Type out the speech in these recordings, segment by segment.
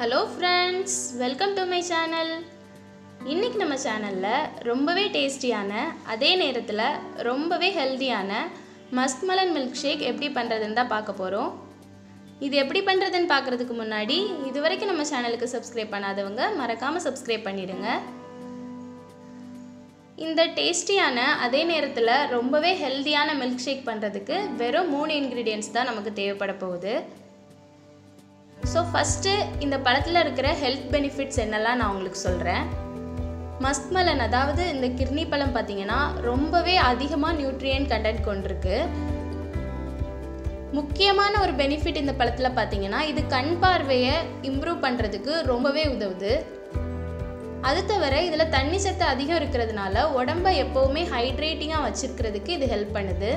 hello friends welcome to my channel இன்றைக்கி நம்ம சேனலில் ரொம்பவே டேஸ்டியான அதே நேரத்தில் ரொம்பவே ஹெல்தியான மஸ்க்மலன் மில்க் ஷேக் எப்படி பண்ணுறதுன்னு தான் பார்க்க போகிறோம் இது எப்படி பண்ணுறதுன்னு பார்க்குறதுக்கு முன்னாடி இது வரைக்கும் நம்ம சேனலுக்கு சப்ஸ்கிரைப் பண்ணாதவங்க மறக்காமல் சப்ஸ்கிரைப் பண்ணிடுங்க இந்த டேஸ்டியான அதே நேரத்தில் ரொம்பவே ஹெல்தியான மில்க் ஷேக் பண்ணுறதுக்கு வெறும் மூணு இன்க்ரீடியன்ட்ஸ் தான் நமக்கு தேவைப்பட போகுது ஸோ ஃபஸ்ட்டு இந்த பழத்தில் இருக்கிற ஹெல்த் பெனிஃபிட்ஸ் என்னெல்லாம் நான் உங்களுக்கு சொல்கிறேன் மஸ்க்மலன் அதாவது இந்த கிர்னி பழம் பார்த்தீங்கன்னா ரொம்பவே அதிகமாக நியூட்ரியன்ட் கண்டென்ட் கொண்டிருக்கு முக்கியமான ஒரு பெனிஃபிட் இந்த பழத்தில் பார்த்தீங்கன்னா இது கண் பார்வையை இம்ப்ரூவ் பண்ணுறதுக்கு ரொம்பவே உதவுது அது தவிர இதில் தண்ணி சத்து அதிகம் இருக்கிறதுனால உடம்பை எப்போவுமே ஹைட்ரேட்டிங்காக வச்சுருக்கிறதுக்கு இது ஹெல்ப் பண்ணுது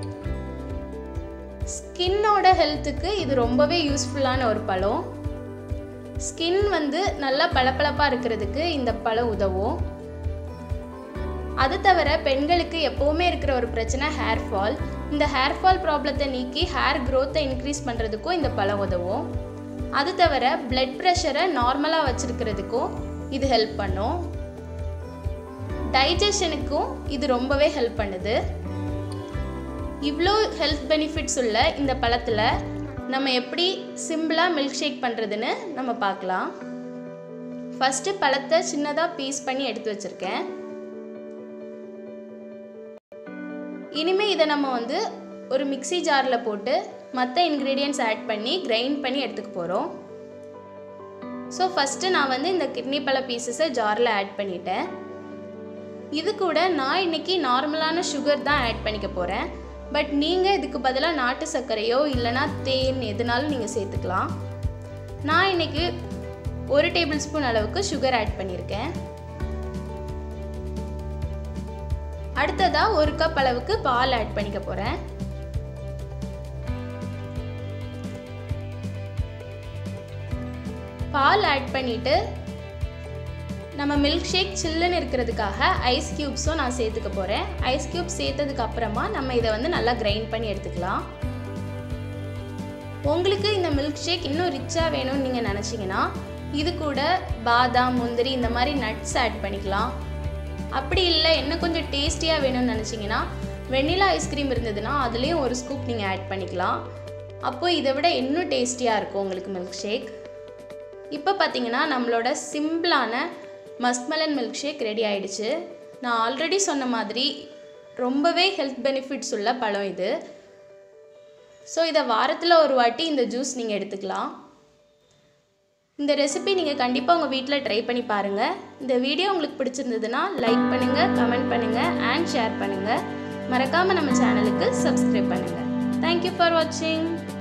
ஸ்கின்னோட ஹெல்த்துக்கு இது ரொம்பவே யூஸ்ஃபுல்லான ஒரு பழம் ஸ்கின் வந்து நல்லா பளபளப்பாக இருக்கிறதுக்கு இந்த பழம் உதவும் அது தவிர பெண்களுக்கு எப்போவுமே இருக்கிற ஒரு பிரச்சனை ஹேர் ஃபால் இந்த ஹேர் ஃபால் ப்ராப்ளத்தை நீக்கி ஹேர் க்ரோத்தை இன்க்ரீஸ் பண்ணுறதுக்கும் இந்த பழம் உதவும் அது தவிர பிளட் ப்ரெஷரை நார்மலாக வச்சுருக்கிறதுக்கும் இது ஹெல்ப் பண்ணும் டைஜஷனுக்கும் இது ரொம்பவே ஹெல்ப் பண்ணுது இவ்வளோ ஹெல்த் பெனிஃபிட்ஸ் உள்ள இந்த பழத்தில் நம்ம எப்படி சிம்பிளாக மில்க் ஷேக் பண்ணுறதுன்னு நம்ம பார்க்கலாம் ஃபஸ்ட்டு பழத்தை சின்னதாக பீஸ் பண்ணி எடுத்து வச்சுருக்கேன் இனிமேல் இதை நம்ம வந்து ஒரு மிக்சி ஜாரில் போட்டு மற்ற இன்க்ரீடியன்ட்ஸ் ஆட் பண்ணி கிரைண்ட் பண்ணி எடுத்துக்க போகிறோம் ஸோ ஃபஸ்ட்டு நான் வந்து இந்த கிட்னி பழ பீசஸை ஜாரில் ஆட் பண்ணிட்டேன் இது கூட நான் இன்றைக்கி நார்மலான சுகர் தான் ஆட் பண்ணிக்க போகிறேன் பட் நீங்கள் இதுக்கு பதிலாக நாட்டு சர்க்கரையோ இல்லைனா தேன் எதுனாலும் நீங்கள் சேர்த்துக்கலாம் நான் இன்றைக்கி ஒரு டேபிள் ஸ்பூன் அளவுக்கு சுகர் ஆட் பண்ணியிருக்கேன் அடுத்ததாக ஒரு கப் அளவுக்கு பால் ஆட் பண்ணிக்க போகிறேன் பால் ஆட் பண்ணிவிட்டு நம்ம மில்க் ஷேக் சில்லுன்னு இருக்கிறதுக்காக ஐஸ் க்யூப்ஸும் நான் சேர்த்துக்க போகிறேன் ஐஸ் க்யூப் சேர்த்ததுக்கு அப்புறமா நம்ம இதை வந்து நல்லா கிரைண்ட் பண்ணி எடுத்துக்கலாம் உங்களுக்கு இந்த மில்க் ஷேக் இன்னும் ரிச்சாக வேணும்னு நீங்கள் நினச்சிங்கன்னா இது கூட பாதாம் முந்திரி இந்த மாதிரி நட்ஸ் ஆட் பண்ணிக்கலாம் அப்படி இல்லை இன்னும் கொஞ்சம் டேஸ்டியாக வேணும்னு நினச்சிங்கன்னா வெண்ணிலா ஐஸ்கிரீம் இருந்ததுன்னா அதுலேயும் ஒரு ஸ்கூப் நீங்கள் ஆட் பண்ணிக்கலாம் அப்போது இதை விட இன்னும் டேஸ்டியாக இருக்கும் உங்களுக்கு மில்க் ஷேக் இப்போ பார்த்தீங்கன்னா நம்மளோட சிம்பிளான மஸ்மலன் மில்க் ஷேக் ரெடி ஆயிடுச்சு நான் ஆல்ரெடி சொன்ன மாதிரி ரொம்பவே ஹெல்த் பெனிஃபிட்ஸ் உள்ள பழம் இது ஸோ இதை வாரத்தில் ஒரு வாட்டி இந்த ஜூஸ் நீங்கள் எடுத்துக்கலாம் இந்த ரெசிபி நீங்கள் கண்டிப்பாக உங்கள் வீட்டில் ட்ரை பண்ணி பாருங்கள் இந்த வீடியோ உங்களுக்கு பிடிச்சிருந்ததுன்னா லைக் பண்ணுங்கள் கமெண்ட் பண்ணுங்கள் அண்ட் ஷேர் பண்ணுங்கள் மறக்காமல் நம்ம சேனலுக்கு சப்ஸ்கிரைப் பண்ணுங்கள் தேங்க்யூ ஃபார் வாட்சிங்